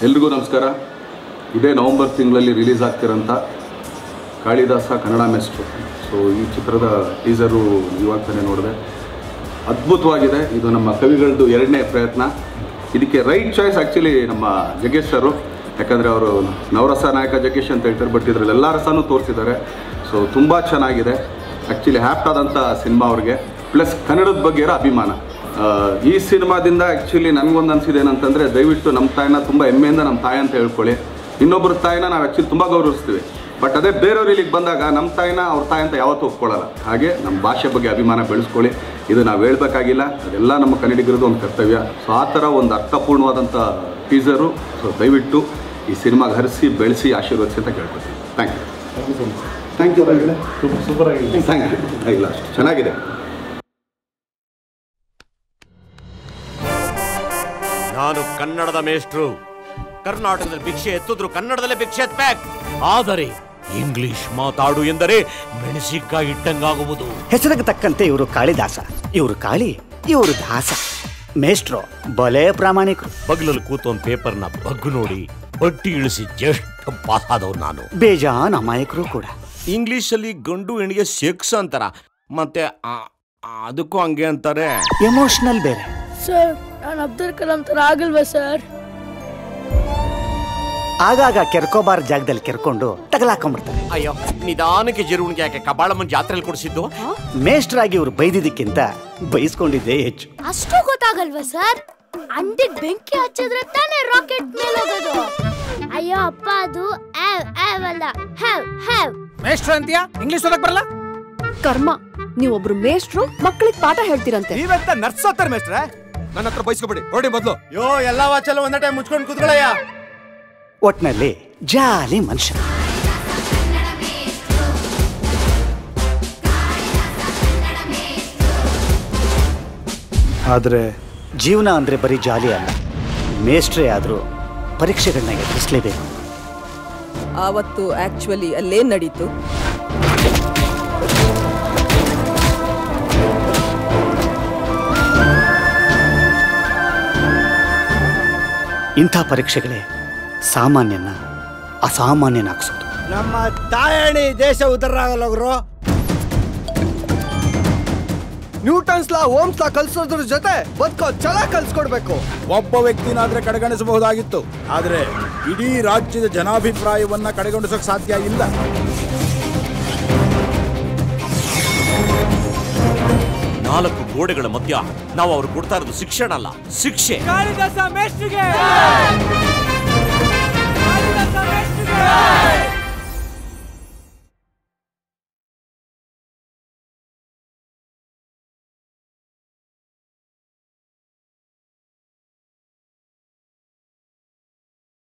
ಎಲ್ರಿಗೂ ನಮಸ್ಕಾರ ಇದೇ ನವಂಬರ್ ತಿಂಗಳಲ್ಲಿ ರಿಲೀಸ್ ಆಗ್ತಿರೋಂಥ ಕಾಳಿದಾಸ ಕನ್ನಡ ಮೆಸ್ಟ್ರು ಸೊ ಈ ಚಿತ್ರದ ಟೀಸರು ಇವಾಗ ತಾನೇ ನೋಡಿದೆ ಅದ್ಭುತವಾಗಿದೆ ಇದು ನಮ್ಮ ಕವಿಗಳದ್ದು ಎರಡನೇ ಪ್ರಯತ್ನ ಇದಕ್ಕೆ ರೈಟ್ ಚಾಯ್ಸ್ ಆ್ಯಕ್ಚುಲಿ ನಮ್ಮ ಜಗ್ಗೇಶ್ ಸರು ಯಾಕಂದರೆ ಅವರು ನವರಸ ನಾಯಕ ಜಗ್ಗೇಶ್ ಅಂತ ಹೇಳ್ತಾರೆ ಬಟ್ ಇದರಲ್ಲಿ ಎಲ್ಲ ರಸನೂ ತೋರಿಸಿದ್ದಾರೆ ಸೊ ತುಂಬ ಚೆನ್ನಾಗಿದೆ ಆ್ಯಕ್ಚುಲಿ ಹ್ಯಾಪ್ಟ್ ಆದಂಥ ಸಿನಿಮಾ ಅವ್ರಿಗೆ ಪ್ಲಸ್ ಕನ್ನಡದ ಬಗ್ಗೆ ಇರೋ ಅಭಿಮಾನ ಆ, ಈ ಸಿನಿಮಾದಿಂದ ಆ್ಯಕ್ಚುಲಿ ನನಗೊಂದು ಅನಿಸಿದೆ ಏನಂತಂದರೆ ದಯವಿಟ್ಟು ನಮ್ಮ ತಾಯಿನ ತುಂಬ ಹೆಮ್ಮೆಯಿಂದ ನಮ್ಮ ತಾಯಿ ಅಂತ ಹೇಳ್ಕೊಳ್ಳಿ ಇನ್ನೊಬ್ಬರ ತಾಯಿನ ನಾವು ಆ್ಯಕ್ಚುಲಿ ತುಂಬ ಗೌರವಿಸ್ತೀವಿ ಬಟ್ ಅದೇ ಬೇರೆಯವ್ರು ಇಲ್ಲಿಗೆ ಬಂದಾಗ ನಮ್ಮ ತಾಯಿನ ಅವ್ರ ತಾಯಿ ಅಂತ ಯಾವತ್ತೂ ಒಪ್ಕೊಳ್ಳಲ್ಲ ಹಾಗೆ ನಮ್ಮ ಭಾಷೆ ಬಗ್ಗೆ ಅಭಿಮಾನ ಬೆಳೆಸ್ಕೊಳ್ಳಿ ಇದು ನಾವು ಹೇಳ್ಬೇಕಾಗಿಲ್ಲ ಅದೆಲ್ಲ ನಮ್ಮ ಕನ್ನಡಿಗರದ್ದು ಒಂದು ಕರ್ತವ್ಯ ಸೊ ಆ ಥರ ಒಂದು ಅರ್ಥಪೂರ್ಣವಾದಂಥ ಟೀಸರು ಸೊ ದಯವಿಟ್ಟು ಈ ಸಿನಿಮಾಗೆ ಹರಿಸಿ ಬೆಳೆಸಿ ಆಶೀರ್ವದಿಸಿ ಅಂತ ಕೇಳ್ಕೊತೀನಿ thank you thank you super ಆಗಿದೆ ಥ್ಯಾಂಕ್ ಯು ಇಲ್ಲ ಅಷ್ಟು ಚೆನ್ನಾಗಿದೆ ನಾನು ಕನ್ನಡದ ಮೇಷ್ಟ್ರು ಕರ್ನಾಟಕದಲ್ಲಿ ಭಿಕ್ಷೆ ಎತ್ತಿದ್ರು ಕನ್ನಡದಲ್ಲೇ ಭಿಕ್ಷೆ ಎತ್ತಬೇಕು ಆದರೆ ಇಂಗ್ಲಿಷ್ ಮಾತಾಡು ಎಂದರೆ ಮೆಣಸಿನಕಾಯಿ ಇಟ್ಟಂಗಾಗುವುದು ಹೆಸರಿಗೆ ತಕ್ಕಂತೆ ಇವರು ಕಾಳಿದಾಸ ಇವರು ಕಾಳಿ ಇವರು ದಾಸ ಮೇಷ್ಟ್ರು ಬಲೆ ಪ್ರಾಮಾಣಿಕರು ಬಗ್ಲಲ್ಲಿ ಕೂತು ಒಂದು ಪೇಪರ್ನ ಬಗ್ಗು ನೋಡಿ ಬಡ್ಡಿ ಇಳಿಸಿ ಜಸ್ಟ್ ಪಾಸ್ ಆದವ್ ನಾನು ಬೇಜಾನ್ ಅಮಾಯಕರು ಕೂಡ ಇಂಗ್ಲಿಷಲ್ಲಿ ಗಂಡು ಹೆಣ್ಣಿಗೆ ಸೆಕ್ಸ್ ಅಂತಾರ ಮತ್ತೆ ಆ- ಅದಕ್ಕೂ ಹಂಗೆ ಅಂತಾರೆ ಎಮೋಷನಲ್ ಬೇರೆ ಸರ್ ನಾನು ಅಬ್ದುಲ್ ಕಲಾಂ ಥರ ಆಗಲ್ವಾ ಸರ್ ಆಗಾಗ ಕೆರ್ಕೋಬಾರ್ ಜಾಗದಲ್ಲಿ ಕೆರ್ಕೊಂಡು ತಗಲಾಕೊಂಡ್ಬಿಡ್ತಾರೆ ಅಯ್ಯೋ ನಿಧಾನಕ್ಕೆ ಜಿರುವಣಿಗೆ ಯಾಕೆ ಕಬಾಳಮ್ಮನ ಜಾತ್ರೆಯಲ್ಲಿ ಕೊಡಿಸಿದ್ದು ಮೇಷ್ಟ್ರಾಗಿ ಇವರು ಬೈದಿದ್ದಕ್ಕಿಂತ ಬೈಸ್ಕೊಂಡಿದ್ದೇ ಹೆಚ್ಚು ಅಷ್ಟು ಗೊತ್ತಾಗಲ್ವಾ ಸರ್ ಅಂಟಿಗೆ ಬೆಂಕಿ ಹಚ್ಚಿದ್ರೆ ತಾನೇ ರಾಕೆಟ್ ಮೇಲೆ ಹೋಗೋದು ಅಯ್ಯೋ ಅಪ್ಪ ಅದು ಆವ್ ಆವ್ ಅಲ್ಲ ಹ್ಯಾವ್ ಹ್ಯಾವ್ ಮೇಷ್ಟ್ರು ಅಂತೀಯಾ ಇಂಗ್ಲಿಷ್ ಓದಕ್ ಬರಲ್ಲ ಕರ್ಮ ನೀವೊಬ್ರು ಮೇಷ್ಟ್ರು ಮಕ್ಕಳಿಗೆ ಪಾಠ ಹೇಳ್ತೀರಂತೆ ನೀವೆಂತ ನರ್ಸ್ ಓದ್ತಾರೆ ಮೇಷ್ಟ್ರೆ ನನ್ನ ಹತ್ರ ಬೈಸ್ಕೊಬಿಡಿ ಹೊರಡಿ ಮೊದ್ಲು ಯೋ ಎಲ್ಲ ವಾಚಲ್ಲ ಒಂದೇ ಟೈಮ್ ಮುಚ್ಕೊಂಡು ಕೂತ್ಕೊಳ್ಳಯ್ಯ ಒಟ್ನಲ್ಲಿ ಜಾಲಿ ಮನುಷ್ಯ ಆದರೆ ಜೀವನ ಅಂದ್ರೆ ಬರೀ ಜಾಲಿ ಅಲ್ಲ ಮೇಷ್ಟ್ರೇ ಆದರೂ ಪರೀಕ್ಷೆಗಳನ್ನ ಎದುರಿಸಲೇಬೇಕು ಆವತ್ತು ಆಕ್ಚುಲಿ ಅಲ್ಲೇನ್ ನಡೀತು ಇಂಥ ಪರೀಕ್ಷೆಗಳೇ ಸಾಮಾನ್ಯನ ಅಸಾಮಾನ್ಯನಾಗಿಸೋದು ನಮ್ಮ ತಾಯಣಿ ದೇಶ ಉದ್ದಾರ ಆಗಲ್ಲ ಗುರು ನ್ಯೂಟನ್ಸ್ ಲಾ ಓಮ್ಸ್ ಲಾ ಕಲ್ಸೋದ್ರ ಜೊತೆ ಬದುಕೋ ಛಲ ಕಲ್ಸ್ಕೊಡ್ಬೇಕು ಒಬ್ಬ ವ್ಯಕ್ತಿನಾದ್ರೆ ಕಡೆಗಣಿಸಬಹುದಾಗಿತ್ತು ಆದ್ರೆ ಇಡೀ ರಾಜ್ಯದ ಜನಾಭಿಪ್ರಾಯವನ್ನ ಕಡೆಗಣಿಸೋಕ್ ಸಾಧ್ಯ ಇಲ್ಲ ನಾಲ್ಕು ಗೋಡೆಗಳ ಮಧ್ಯ ನಾವು ಅವ್ರು ಕೊಡ್ತಾ ಇರೋದು ಶಿಕ್ಷಣ ಅಲ್ಲ ಶಿಕ್ಷೆ ಕಾಳಿದಾಸ ಮೇಷ್ಟ್ರಿಗೆ